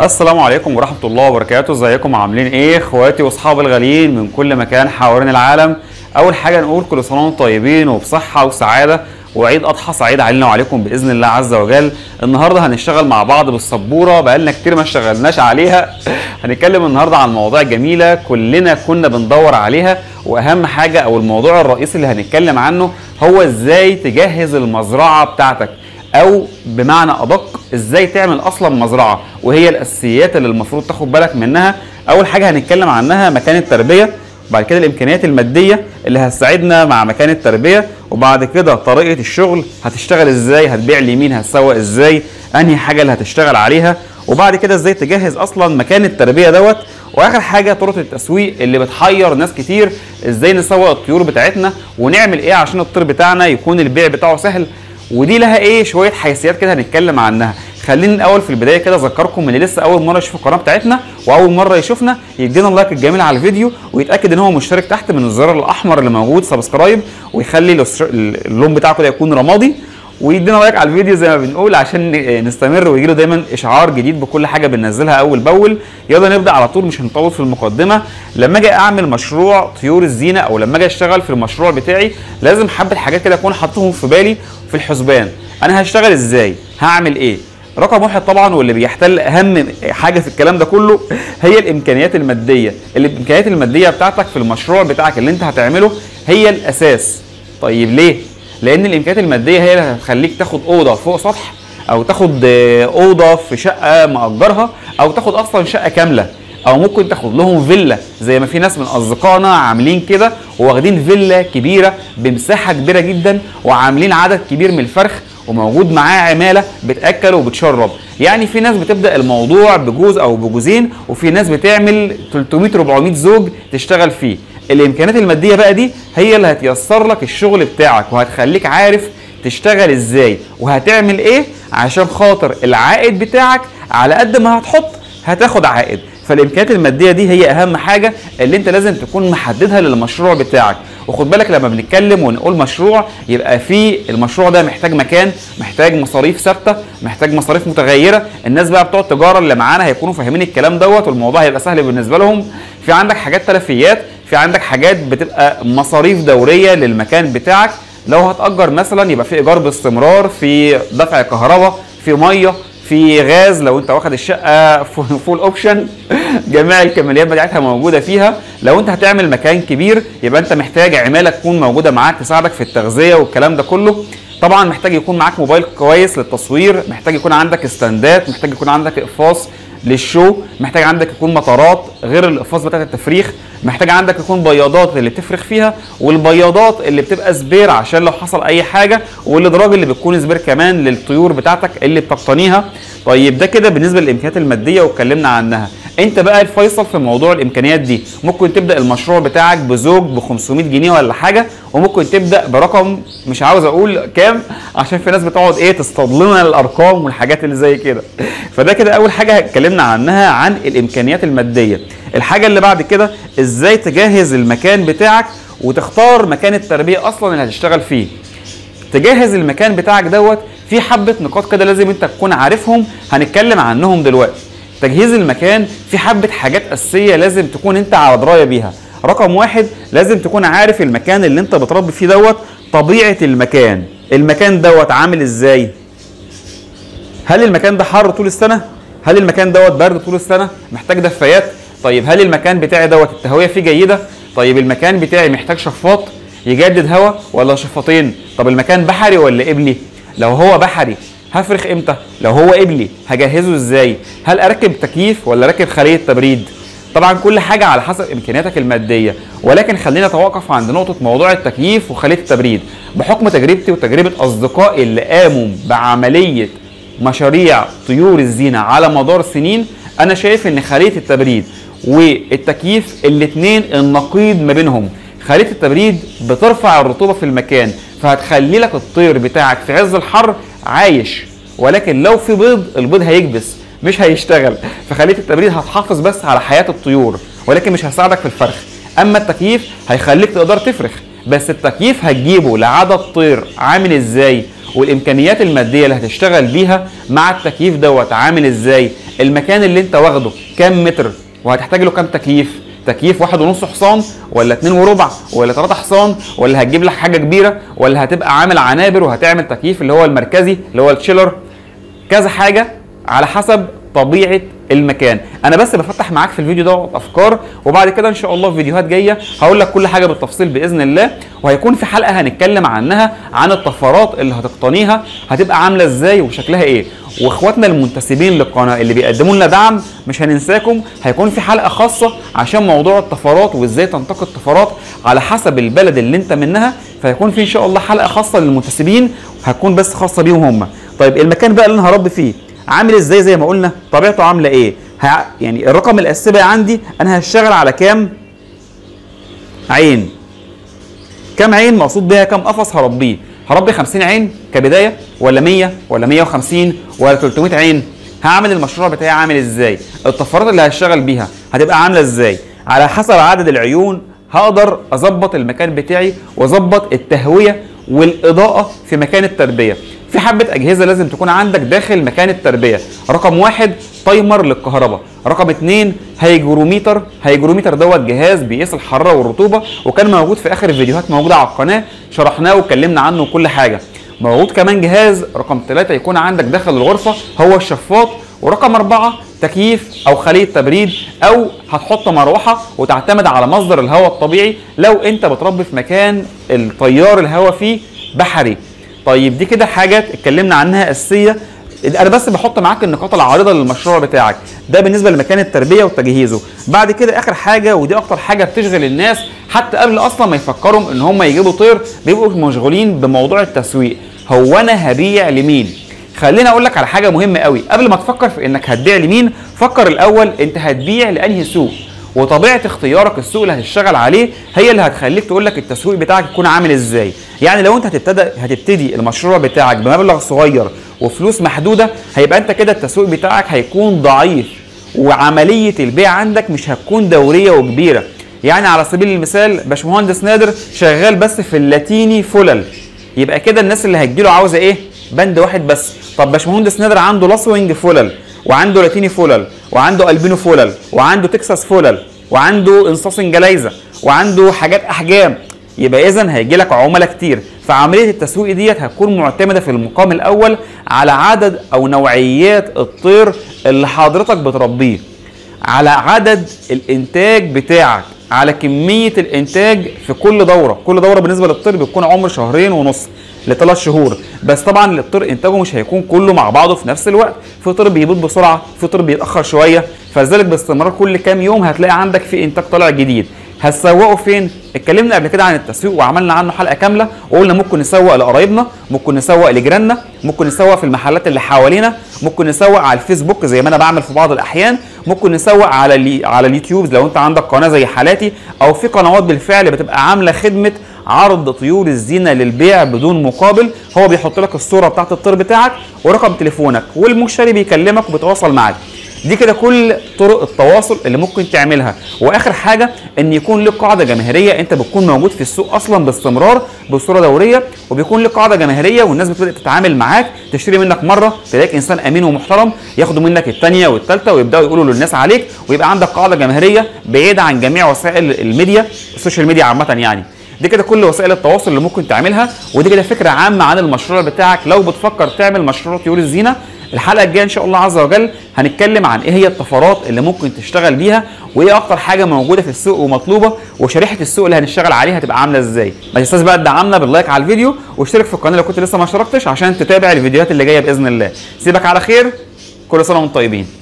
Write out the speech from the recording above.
السلام عليكم ورحمة الله وبركاته ازيكم عاملين ايه اخواتي واصحابي الغاليين من كل مكان حوالين العالم اول حاجة نقول كل سنة وانتم طيبين وبصحة وسعادة وعيد اضحى سعيد علينا وعليكم باذن الله عز وجل النهارده هنشتغل مع بعض بالسبوره بقالنا كتير ما اشتغلناش عليها هنتكلم النهارده عن مواضيع جميله كلنا كنا بندور عليها واهم حاجه او الموضوع الرئيسي اللي هنتكلم عنه هو ازاي تجهز المزرعه بتاعتك او بمعنى ادق ازاي تعمل اصلا مزرعه وهي الاساسيات اللي المفروض تاخد بالك منها اول حاجه هنتكلم عنها مكان التربيه بعد كده الامكانيات الماديه اللي هتساعدنا مع مكان التربيه وبعد كده طريقه الشغل هتشتغل ازاي هتبيع لمين هتسوق ازاي انهي حاجه اللي هتشتغل عليها وبعد كده ازاي تجهز اصلا مكان التربيه دوت واخر حاجه طرق التسويق اللي بتحير ناس كتير ازاي نسوق الطيور بتاعتنا ونعمل ايه عشان الطير بتاعنا يكون البيع بتاعه سهل ودي لها ايه شويه حيثيات كده هنتكلم عنها خليني الاول في البدايه كده اذكركم اللي لسه اول مره يشوف القناه بتاعتنا واول مره يشوفنا يدينا اللايك الجميل على الفيديو ويتاكد ان هو مشترك تحت من الزرار الاحمر اللي موجود سبسكرايب ويخلي اللون بتاعه كده يكون رمادي ويدينا لايك على الفيديو زي ما بنقول عشان نستمر ويجي له دايما اشعار جديد بكل حاجه بننزلها اول باول يلا نبدا على طول مش هنطول في المقدمه لما اجي اعمل مشروع طيور الزينه او لما اجي اشتغل في المشروع بتاعي لازم حبه حاجات كده اكون حاططهم في بالي في الحسبان انا هشتغل ازاي هعمل ايه رقم واحد طبعا واللي بيحتل اهم حاجه في الكلام ده كله هي الامكانيات الماديه الامكانيات الماديه بتاعتك في المشروع بتاعك اللي انت هتعمله هي الاساس طيب ليه لان الامكانيات الماديه هي اللي هتخليك تاخد اوضه فوق سطح او تاخد اوضه في شقه مأجرها او تاخد اصلا شقه كامله او ممكن تاخد لهم فيلا زي ما في ناس من اصدقائنا عاملين كده واخدين فيلا كبيره بمساحه كبيره جدا وعاملين عدد كبير من الفرخ وموجود معاه عماله بتاكل وبتشرب يعني في ناس بتبدا الموضوع بجوز او بجوزين وفي ناس بتعمل 300 400 زوج تشتغل فيه الامكانيات الماديه بقى دي هي اللي هتيسر لك الشغل بتاعك وهتخليك عارف تشتغل ازاي وهتعمل ايه عشان خاطر العائد بتاعك على قد ما هتحط هتاخد عائد فالامكانيات الماديه دي هي اهم حاجه اللي انت لازم تكون محددها للمشروع بتاعك وخد بالك لما بنتكلم ونقول مشروع يبقى في المشروع ده محتاج مكان محتاج مصاريف ثابته محتاج مصاريف متغيره الناس بقى بتوع التجاره اللي معانا هيكونوا فاهمين الكلام دوت والموضوع هيبقى سهل بالنسبه لهم في عندك حاجات تلفيات في عندك حاجات بتبقى مصاريف دوريه للمكان بتاعك لو هتأجر مثلا يبقى في ايجار باستمرار في دفع كهرباء في ميه في غاز لو انت واخد الشقه فول اوبشن جميع الكماليات بتاعتها موجوده فيها لو انت هتعمل مكان كبير يبقى انت محتاج عماله تكون موجوده معاك تساعدك في التغذيه والكلام ده كله طبعا محتاج يكون معاك موبايل كويس للتصوير محتاج يكون عندك استندات محتاج يكون عندك اقفاص للشو محتاج عندك يكون مطارات غير الاقفاص بتاعت التفريخ محتاج عندك يكون بياضات اللي بتفرخ فيها والبياضات اللي بتبقى سبير عشان لو حصل اي حاجه والادراج اللي بتكون سبير كمان للطيور بتاعتك اللي بتقتنيها طيب ده كده بالنسبه للامكانيات الماديه واتكلمنا عنها انت بقى الفيصل في موضوع الامكانيات دي ممكن تبدا المشروع بتاعك بزوج ب 500 جنيه ولا حاجه وممكن تبدا برقم مش عاوز اقول كام عشان في ناس بتقعد ايه تصطاد لنا الارقام والحاجات اللي زي كده فده كده اول حاجه اتكلمنا عنها عن الامكانيات الماديه الحاجه اللي بعد كده ازاي تجهز المكان بتاعك وتختار مكان التربيه اصلا اللي هتشتغل فيه تجهز المكان بتاعك دوت في حبه نقاط كده لازم انت تكون عارفهم هنتكلم عنهم دلوقتي تجهيز المكان في حبه حاجات اساسيه لازم تكون انت على درايه بيها رقم واحد لازم تكون عارف المكان اللي انت بتربي فيه دوت طبيعه المكان المكان دوت عامل ازاي هل المكان ده حر طول السنه هل المكان دوت برد طول السنه محتاج دفايات طيب هل المكان بتاعي دوت التهويه فيه جيده طيب المكان بتاعي محتاج شفاط يجدد هواء ولا شفاطين طب المكان بحري ولا قبلي لو هو بحري هفرخ امتى لو هو قبلي هجهزه ازاي هل اركب تكييف ولا اركب خليه تبريد طبعا كل حاجه على حسب امكانياتك الماديه ولكن خلينا نتوقف عند نقطه موضوع التكييف وخليه التبريد بحكم تجربتي وتجربه اصدقائي اللي قاموا بعمليه مشاريع طيور الزينه على مدار سنين انا شايف ان خليه التبريد والتكييف الاثنين النقيض ما بينهم خليه التبريد بترفع الرطوبه في المكان فهتخلي لك الطير بتاعك في عز الحر عايش ولكن لو في بيض البيض هيكبس مش هيشتغل فخليه التبريد هتحافظ بس على حياه الطيور ولكن مش هيساعدك في الفرخ اما التكييف هيخليك تقدر تفرخ بس التكييف هتجيبه لعدد طير عامل ازاي والامكانيات الماديه اللي هتشتغل بيها مع التكييف دوت عامل ازاي المكان اللي انت واخده كام متر وهتحتاج له كام تكييف تكييف واحد ونص حصان ولا اتنين وربع ولا تلاتة حصان ولا هتجيب لك حاجه كبيره ولا هتبقى عامل عنابر وهتعمل تكييف اللي هو المركزي اللي هو التشيلر كذا حاجه على حسب طبيعه المكان انا بس بفتح معاك في الفيديو ده افكار وبعد كده ان شاء الله في فيديوهات جايه هقول لك كل حاجه بالتفصيل باذن الله وهيكون في حلقه هنتكلم عنها عن الطفرات اللي هتقتنيها هتبقى عامله ازاي وشكلها ايه واخواتنا المنتسبين للقناه اللي بيقدموا لنا دعم مش هننساكم هيكون في حلقه خاصه عشان موضوع الطفرات وازاي تنتقي الطفرات على حسب البلد اللي انت منها فهيكون في ان شاء الله حلقه خاصه للمنتسبين هتكون بس خاصه بيهم هم طيب المكان بقى اللي انا هربي فيه عامل ازاي زي ما قلنا طبيعته عامله ايه ها يعني الرقم الاساسي بقى عندي انا هشتغل على كام عين كام عين مقصود بيها كام قفص هربيه هربي 50 عين كبدايه ولا 100 ولا 150 ولا 300 عين هعمل المشروع بتاعي عامل ازاي الطفرات اللي هشتغل بيها هتبقى عامله ازاي على حسب عدد العيون هقدر اظبط المكان بتاعي واظبط التهويه والاضاءه في مكان التربيه في حبه اجهزه لازم تكون عندك داخل مكان التربيه رقم واحد تايمر للكهرباء رقم اتنين هيجروميتر هيجروميتر دوت جهاز بيقيس الحراره والرطوبه وكان موجود في اخر الفيديوهات موجوده على القناه شرحناه واتكلمنا عنه وكل حاجه موجود كمان جهاز رقم ثلاثة يكون عندك داخل الغرفة هو الشفاط ورقم أربعة تكييف أو خلية تبريد أو هتحط مروحة وتعتمد على مصدر الهواء الطبيعي لو أنت بتربي في مكان التيار الهواء فيه بحري طيب دي كده حاجات اتكلمنا عنها اساسيه انا بس بحط معاك النقاط العارضه للمشروع بتاعك ده بالنسبه لمكان التربيه وتجهيزه بعد كده اخر حاجه ودي اكتر حاجه بتشغل الناس حتى قبل اصلا ما يفكروا ان هم يجيبوا طير بيبقوا مشغولين بموضوع التسويق هو انا هبيع لمين خليني اقول لك على حاجه مهمه قوي قبل ما تفكر في انك هتبيع لمين فكر الاول انت هتبيع لانهي سوق وطبيعه اختيارك السوق اللي هتشتغل عليه هي اللي هتخليك تقول لك التسويق بتاعك يكون عامل ازاي يعني لو انت هتبتدي هتبتدي المشروع بتاعك بمبلغ صغير وفلوس محدوده هيبقى انت كده التسويق بتاعك هيكون ضعيف وعمليه البيع عندك مش هتكون دوريه وكبيره يعني على سبيل المثال باشمهندس نادر شغال بس في اللاتيني فلل يبقى كده الناس اللي هتجيله عاوزه ايه بند واحد بس طب باشمهندس نادر عنده لاسوينج فلل وعنده لاتيني فولل وعنده البينو فولل وعنده تكساس فولل وعنده انصاص جلايزه وعنده حاجات احجام يبقى اذا هيجي لك عملاء كتير فعمليه التسويق ديت هتكون معتمده في المقام الاول على عدد او نوعيات الطير اللي حضرتك بتربيه على عدد الانتاج بتاعك على كميه الانتاج في كل دوره كل دوره بالنسبه للطير بتكون عمر شهرين ونص لثلاث شهور بس طبعا الطير انتاجه مش هيكون كله مع بعضه في نفس الوقت في طير بيبيض بسرعه في طير بيتاخر شويه فلذلك باستمرار كل كام يوم هتلاقي عندك في انتاج طالع جديد هتسوقه فين اتكلمنا قبل كده عن التسويق وعملنا عنه حلقه كامله وقلنا ممكن نسوق لقرايبنا ممكن نسوق لجيراننا ممكن نسوق في المحلات اللي حوالينا ممكن نسوق على الفيسبوك زي ما انا بعمل في بعض الاحيان ممكن نسوق على الي... على اليوتيوب لو انت عندك قناه زي حالاتي او في قنوات بالفعل بتبقى عامله خدمه عرض طيور الزينه للبيع بدون مقابل هو بيحط لك الصوره بتاعت الطير بتاعك ورقم تليفونك والمشتري بيكلمك وبيتواصل معاك دي كده كل طرق التواصل اللي ممكن تعملها واخر حاجه ان يكون لك قاعده جماهيريه انت بتكون موجود في السوق اصلا باستمرار بصوره دوريه وبيكون لك قاعده جماهيريه والناس بتبدا تتعامل معاك تشتري منك مره تلاقيك انسان امين ومحترم ياخدوا منك الثانيه والثالثه ويبداوا يقولوا للناس عليك ويبقى عندك قاعده جماهيريه بعيده عن جميع وسائل الميديا السوشيال ميديا عامه يعني دي كده كل وسائل التواصل اللي ممكن تعملها ودي كده فكره عامه عن المشروع بتاعك لو بتفكر تعمل مشروع طيور الزينه الحلقه الجايه ان شاء الله عز وجل هنتكلم عن ايه هي الطفرات اللي ممكن تشتغل بيها وايه اكتر حاجه موجوده في السوق ومطلوبه وشريحه السوق اللي هنشتغل عليها هتبقى عامله ازاي ما تنساش بقى تدعمنا باللايك على الفيديو واشترك في القناه لو كنت لسه ما اشتركتش عشان تتابع الفيديوهات اللي جايه باذن الله سيبك على خير كل سنه وانتم طيبين